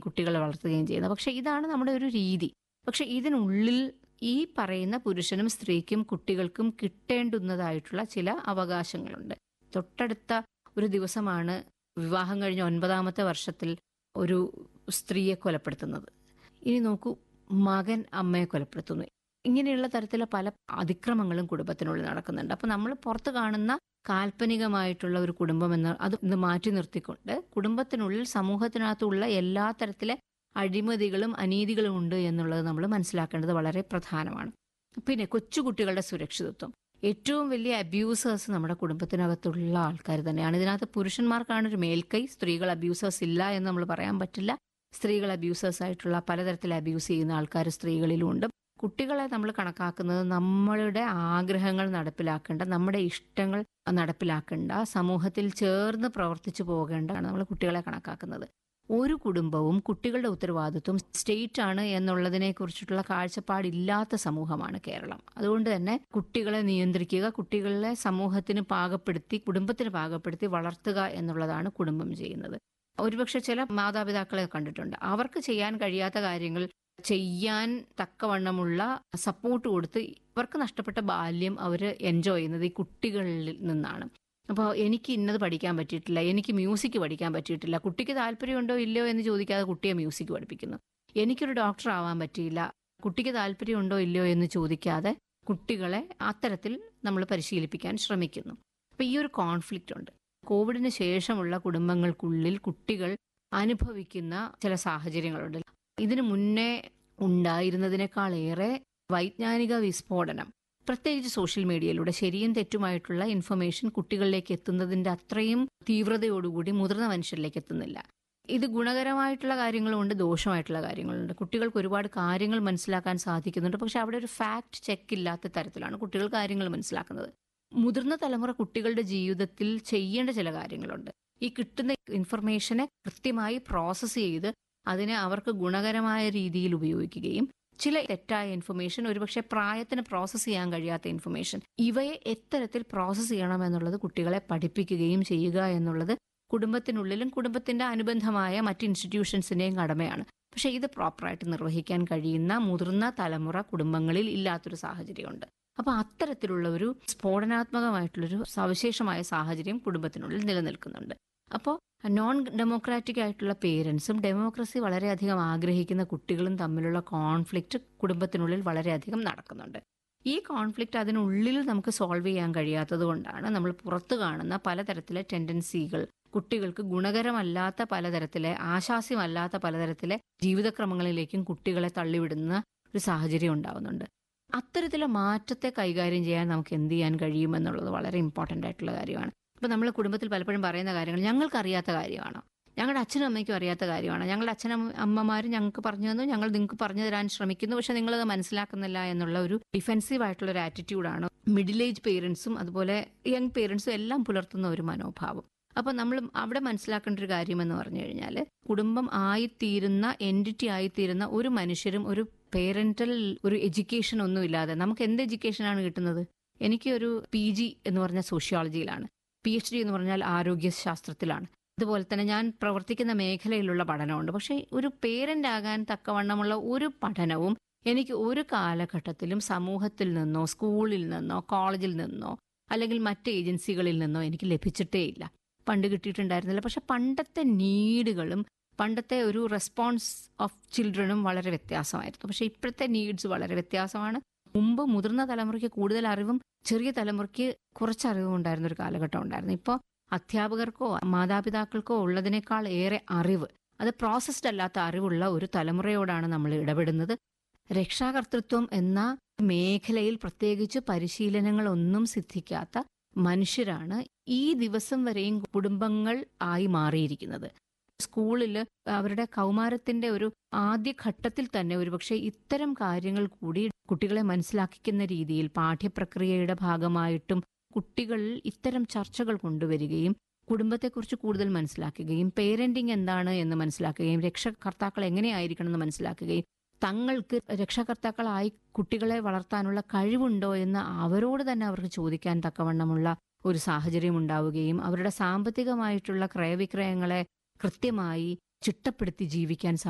കുട്ടികളെ വളർത്തുകയും ചെയ്യുന്നത് പക്ഷെ ഇതാണ് നമ്മുടെ ഒരു രീതി പക്ഷെ ഇതിനുള്ളിൽ ഈ പറയുന്ന പുരുഷനും സ്ത്രീക്കും കുട്ടികൾക്കും കിട്ടേണ്ടുന്നതായിട്ടുള്ള ചില അവകാശങ്ങളുണ്ട് തൊട്ടടുത്ത ഒരു ദിവസമാണ് വിവാഹം കഴിഞ്ഞ ഒൻപതാമത്തെ വർഷത്തിൽ ഒരു സ്ത്രീയെ കൊലപ്പെടുത്തുന്നത് ഇനി നോക്കൂ മകൻ അമ്മയെ കൊലപ്പെടുത്തുന്നു ഇങ്ങനെയുള്ള തരത്തിലുള്ള പല അതിക്രമങ്ങളും കുടുംബത്തിനുള്ളിൽ നടക്കുന്നുണ്ട് അപ്പൊ നമ്മൾ പുറത്ത് കാണുന്ന കാൽപ്പനികമായിട്ടുള്ള ഒരു കുടുംബം എന്ന് അത് ഇന്ന് മാറ്റി നിർത്തിക്കൊണ്ട് കുടുംബത്തിനുള്ളിൽ സമൂഹത്തിനകത്തുള്ള എല്ലാ തരത്തിലെ അഴിമതികളും അനീതികളും ഉണ്ട് എന്നുള്ളത് നമ്മൾ മനസ്സിലാക്കേണ്ടത് വളരെ പ്രധാനമാണ് പിന്നെ കൊച്ചുകുട്ടികളുടെ സുരക്ഷിതത്വം ഏറ്റവും വലിയ അബ്യൂസേഴ്സ് നമ്മുടെ കുടുംബത്തിനകത്തുള്ള ആൾക്കാർ തന്നെയാണ് ഇതിനകത്ത് പുരുഷന്മാർക്കാണ് ഒരു മേൽക്കൈ സ്ത്രീകൾ അബ്യൂസേഴ്സ് ഇല്ല എന്ന് നമ്മൾ പറയാൻ പറ്റില്ല സ്ത്രീകൾ അബ്യൂസേഴ്സ് ആയിട്ടുള്ള പലതരത്തിൽ അബ്യൂസ് ചെയ്യുന്ന ആൾക്കാർ സ്ത്രീകളിലും ഉണ്ട് കുട്ടികളെ നമ്മൾ കണക്കാക്കുന്നത് നമ്മളുടെ ആഗ്രഹങ്ങൾ നടപ്പിലാക്കേണ്ട നമ്മുടെ ഇഷ്ടങ്ങൾ നടപ്പിലാക്കേണ്ട സമൂഹത്തിൽ ചേർന്ന് പ്രവർത്തിച്ചു പോകേണ്ടതാണ് നമ്മൾ കുട്ടികളെ കണക്കാക്കുന്നത് ഒരു കുടുംബവും കുട്ടികളുടെ ഉത്തരവാദിത്വം സ്റ്റേറ്റ് ആണ് എന്നുള്ളതിനെ കുറിച്ചിട്ടുള്ള കാഴ്ചപ്പാടില്ലാത്ത സമൂഹമാണ് കേരളം അതുകൊണ്ട് തന്നെ കുട്ടികളെ നിയന്ത്രിക്കുക കുട്ടികളെ സമൂഹത്തിന് പാകപ്പെടുത്തി കുടുംബത്തിന് പാകപ്പെടുത്തി വളർത്തുക എന്നുള്ളതാണ് കുടുംബം ചെയ്യുന്നത് ഒരുപക്ഷെ ചില മാതാപിതാക്കളെ കണ്ടിട്ടുണ്ട് അവർക്ക് ചെയ്യാൻ കഴിയാത്ത കാര്യങ്ങൾ ചെയ്യാൻ തക്കവണ്ണമുള്ള സപ്പോർട്ട് കൊടുത്ത് ഇവർക്ക് നഷ്ടപ്പെട്ട ബാല്യം അവർ എൻജോയ് ചെയ്യുന്നത് ഈ കുട്ടികളിൽ നിന്നാണ് അപ്പോൾ എനിക്ക് ഇന്നത് പഠിക്കാൻ പറ്റിയിട്ടില്ല എനിക്ക് മ്യൂസിക് പഠിക്കാൻ പറ്റിയിട്ടില്ല കുട്ടിക്ക് താല്പര്യമുണ്ടോ ഇല്ലയോ എന്ന് ചോദിക്കാതെ കുട്ടിയെ മ്യൂസിക് പഠിപ്പിക്കുന്നു എനിക്കൊരു ഡോക്ടർ ആവാൻ പറ്റിയില്ല കുട്ടിക്ക് താല്പര്യമുണ്ടോ ഇല്ലയോ എന്ന് ചോദിക്കാതെ കുട്ടികളെ അത്തരത്തിൽ നമ്മൾ പരിശീലിപ്പിക്കാൻ ശ്രമിക്കുന്നു അപ്പൊ ഈ ഒരു കോൺഫ്ലിക്റ്റ് ഉണ്ട് കോവിഡിന് ശേഷമുള്ള കുടുംബങ്ങൾക്കുള്ളിൽ കുട്ടികൾ അനുഭവിക്കുന്ന ചില സാഹചര്യങ്ങളുണ്ട് ഇതിനു മുന്നേ ഉണ്ടായിരുന്നതിനേക്കാളേറെ വൈജ്ഞാനിക വിസ്ഫോടനം പ്രത്യേകിച്ച് സോഷ്യൽ മീഡിയയിലൂടെ ശരിയും തെറ്റുമായിട്ടുള്ള ഇൻഫർമേഷൻ കുട്ടികളിലേക്ക് എത്തുന്നതിന്റെ അത്രയും തീവ്രതയോടുകൂടി മുതിർന്ന മനുഷ്യരിലേക്ക് എത്തുന്നില്ല ഇത് ഗുണകരമായിട്ടുള്ള കാര്യങ്ങളുമുണ്ട് ദോഷമായിട്ടുള്ള കാര്യങ്ങളുണ്ട് കുട്ടികൾക്ക് ഒരുപാട് കാര്യങ്ങൾ മനസ്സിലാക്കാൻ സാധിക്കുന്നുണ്ട് പക്ഷെ അവിടെ ഒരു ഫാക്ട് ചെക്ക് ഇല്ലാത്ത തരത്തിലാണ് കുട്ടികൾ കാര്യങ്ങൾ മനസ്സിലാക്കുന്നത് മുതിർന്ന തലമുറ കുട്ടികളുടെ ജീവിതത്തിൽ ചെയ്യേണ്ട ചില കാര്യങ്ങളുണ്ട് ഈ കിട്ടുന്ന ഇൻഫർമേഷനെ കൃത്യമായി പ്രോസസ്സ് ചെയ്ത് അതിനെ അവർക്ക് ഗുണകരമായ രീതിയിൽ ഉപയോഗിക്കുകയും ചില തെറ്റായ ഇൻഫർമേഷൻ ഒരുപക്ഷെ പ്രായത്തിന് പ്രോസസ്സ് ചെയ്യാൻ കഴിയാത്ത ഇൻഫർമേഷൻ ഇവയെ എത്തരത്തിൽ പ്രോസസ്സ് ചെയ്യണം എന്നുള്ളത് കുട്ടികളെ പഠിപ്പിക്കുകയും ചെയ്യുക എന്നുള്ളത് കുടുംബത്തിനുള്ളിലും കുടുംബത്തിന്റെ അനുബന്ധമായ മറ്റ് ഇൻസ്റ്റിറ്റ്യൂഷൻസിന്റെയും കടമയാണ് പക്ഷെ ഇത് പ്രോപ്പറായിട്ട് നിർവഹിക്കാൻ കഴിയുന്ന മുതിർന്ന തലമുറ കുടുംബങ്ങളിൽ ഇല്ലാത്തൊരു സാഹചര്യമുണ്ട് അപ്പൊ അത്തരത്തിലുള്ള ഒരു സ്ഫോടനാത്മകമായിട്ടുള്ളൊരു സവിശേഷമായ സാഹചര്യം കുടുംബത്തിനുള്ളിൽ നിലനിൽക്കുന്നുണ്ട് അപ്പോൾ നോൺ ഡെമോക്രാറ്റിക് ആയിട്ടുള്ള പേരൻസും ഡെമോക്രസി വളരെയധികം ആഗ്രഹിക്കുന്ന കുട്ടികളും തമ്മിലുള്ള കോൺഫ്ലിക്റ്റ് കുടുംബത്തിനുള്ളിൽ വളരെയധികം നടക്കുന്നുണ്ട് ഈ കോൺഫ്ലിക്റ്റ് അതിനുള്ളിൽ നമുക്ക് സോൾവ് ചെയ്യാൻ കഴിയാത്തത് കൊണ്ടാണ് നമ്മൾ പുറത്തു കാണുന്ന പലതരത്തിലെ ടെൻഡൻസികൾ കുട്ടികൾക്ക് ഗുണകരമല്ലാത്ത പലതരത്തിലെ ആശാസ്യമല്ലാത്ത പലതരത്തിലെ ജീവിതക്രമങ്ങളിലേക്കും കുട്ടികളെ തള്ളിവിടുന്ന ഒരു സാഹചര്യം ഉണ്ടാവുന്നുണ്ട് അത്തരത്തിലെ മാറ്റത്തെ കൈകാര്യം ചെയ്യാൻ നമുക്ക് എന്ത് ചെയ്യാൻ കഴിയുമെന്നുള്ളത് വളരെ ഇമ്പോർട്ടൻ്റ് ആയിട്ടുള്ള കാര്യമാണ് ഇപ്പൊ നമ്മൾ കുടുംബത്തിൽ പലപ്പോഴും പറയുന്ന കാര്യങ്ങൾ ഞങ്ങൾക്ക് അറിയാത്ത കാര്യമാണോ ഞങ്ങളുടെ അച്ഛനും അമ്മയ്ക്കും അറിയാത്ത കാര്യമാണ് ഞങ്ങളുടെ അച്ഛനും അമ്മമാരും ഞങ്ങൾക്ക് പറഞ്ഞു തന്നു ഞങ്ങൾ നിങ്ങൾക്ക് പറഞ്ഞു തരാൻ ശ്രമിക്കുന്നു പക്ഷെ നിങ്ങളത് മനസ്സിലാക്കുന്നില്ല എന്നുള്ള ഒരു ഡിഫെൻസീവ് ആയിട്ടുള്ള ഒരു ആറ്റിറ്റ്യൂഡാണ് മിഡിൽ ഏജ് പേരൻസും അതുപോലെ യങ് പേരൻസും എല്ലാം പുലർത്തുന്ന ഒരു മനോഭാവം അപ്പൊ നമ്മൾ അവിടെ മനസ്സിലാക്കേണ്ട ഒരു കാര്യം എന്ന് പറഞ്ഞു കഴിഞ്ഞാൽ കുടുംബം ആയിത്തീരുന്ന എൻറ്റിറ്റി ആയിത്തീരുന്ന ഒരു മനുഷ്യരും ഒരു പേരന്റൽ ഒരു എഡ്യൂക്കേഷൻ ഒന്നും ഇല്ലാതെ നമുക്ക് എന്ത് എഡ്യൂക്കേഷനാണ് കിട്ടുന്നത് എനിക്ക് ഒരു പി ജി എന്ന് പറഞ്ഞ സോഷ്യോളജിയിലാണ് പി എച്ച് ഡി എന്ന് പറഞ്ഞാൽ ആരോഗ്യശാസ്ത്രത്തിലാണ് അതുപോലെ തന്നെ ഞാൻ പ്രവർത്തിക്കുന്ന മേഖലയിലുള്ള പഠനമുണ്ട് പക്ഷേ ഒരു പേരന്റ് ആകാൻ തക്കവണ്ണമുള്ള ഒരു പഠനവും എനിക്ക് ഒരു കാലഘട്ടത്തിലും സമൂഹത്തിൽ നിന്നോ സ്കൂളിൽ നിന്നോ കോളേജിൽ നിന്നോ അല്ലെങ്കിൽ മറ്റ് ഏജൻസികളിൽ നിന്നോ എനിക്ക് ലഭിച്ചിട്ടേ ഇല്ല പണ്ട് കിട്ടിയിട്ടുണ്ടായിരുന്നില്ല പക്ഷെ പണ്ടത്തെ നീഡുകളും പണ്ടത്തെ ഒരു റെസ്പോൺസ് ഓഫ് ചിൽഡ്രനും വളരെ വ്യത്യാസമായിരുന്നു പക്ഷെ ഇപ്പോഴത്തെ നീഡ്സ് വളരെ വ്യത്യാസമാണ് മുമ്പ് മുതിർന്ന തലമുറയ്ക്ക് കൂടുതൽ അറിവും ചെറിയ തലമുറയ്ക്ക് കുറച്ച് അറിവും ഉണ്ടായിരുന്ന ഒരു കാലഘട്ടം ഉണ്ടായിരുന്നു ഇപ്പോൾ അധ്യാപകർക്കോ മാതാപിതാക്കൾക്കോ ഉള്ളതിനേക്കാൾ ഏറെ അറിവ് അത് പ്രോസസ്ഡ് അല്ലാത്ത അറിവുള്ള ഒരു തലമുറയോടാണ് നമ്മൾ ഇടപെടുന്നത് രക്ഷാകർതൃത്വം എന്ന മേഖലയിൽ പ്രത്യേകിച്ച് പരിശീലനങ്ങളൊന്നും സിദ്ധിക്കാത്ത മനുഷ്യരാണ് ഈ ദിവസം വരെയും കുടുംബങ്ങൾ ആയി മാറിയിരിക്കുന്നത് സ്കൂളിൽ അവരുടെ കൗമാരത്തിന്റെ ഒരു ആദ്യ ഘട്ടത്തിൽ തന്നെ ഒരുപക്ഷെ ഇത്തരം കാര്യങ്ങൾ കൂടി കുട്ടികളെ മനസ്സിലാക്കിക്കുന്ന രീതിയിൽ പാഠ്യപ്രക്രിയയുടെ ഭാഗമായിട്ടും കുട്ടികളിൽ ഇത്തരം ചർച്ചകൾ കൊണ്ടുവരികയും കുടുംബത്തെക്കുറിച്ച് കൂടുതൽ മനസ്സിലാക്കുകയും പേരന്റിങ് എന്താണ് എന്ന് മനസ്സിലാക്കുകയും രക്ഷകർത്താക്കൾ എങ്ങനെയായിരിക്കണം എന്ന് മനസ്സിലാക്കുകയും തങ്ങൾക്ക് രക്ഷകർത്താക്കളായി കുട്ടികളെ വളർത്താനുള്ള കഴിവുണ്ടോ എന്ന് അവരോട് തന്നെ അവർക്ക് ചോദിക്കാൻ തക്കവണ്ണമുള്ള ഒരു സാഹചര്യം ഉണ്ടാവുകയും അവരുടെ സാമ്പത്തികമായിട്ടുള്ള ക്രയവിക്രയങ്ങളെ കൃത്യമായി ചിട്ടപ്പെടുത്തി ജീവിക്കാൻ